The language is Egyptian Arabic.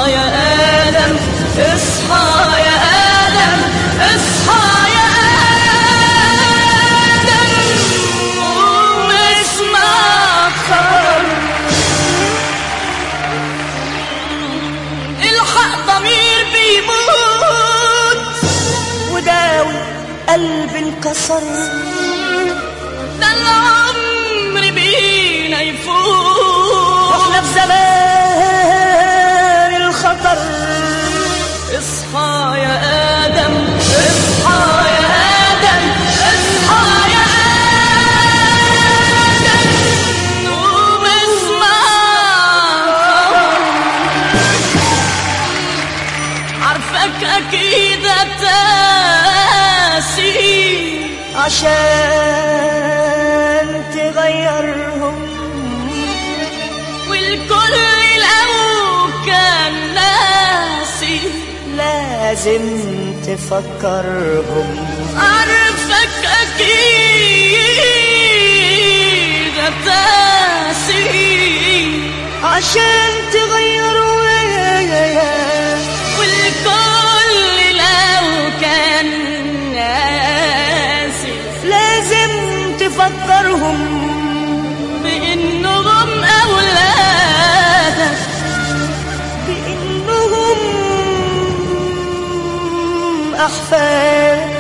يا آدم اصحى يا آدم اصحى يا آدم قوم اسمع خبر الحق ضمير بيموت وداوي قلب انكسر ده العمر بينا يفوت واحنا في زمان الخطر اصحى يا آدم اصحى يا آدم اصحى يا آدم قوم اسمع عارفك أكيد تاسي عشان تغيرهم والكل لو كان ناسي لازم تفكرهم عارفك أكيد تاسي عشان تغيروا والكل لو كان ناسي لازم تفكرهم بإنهم أولادك بإنهم أحفاد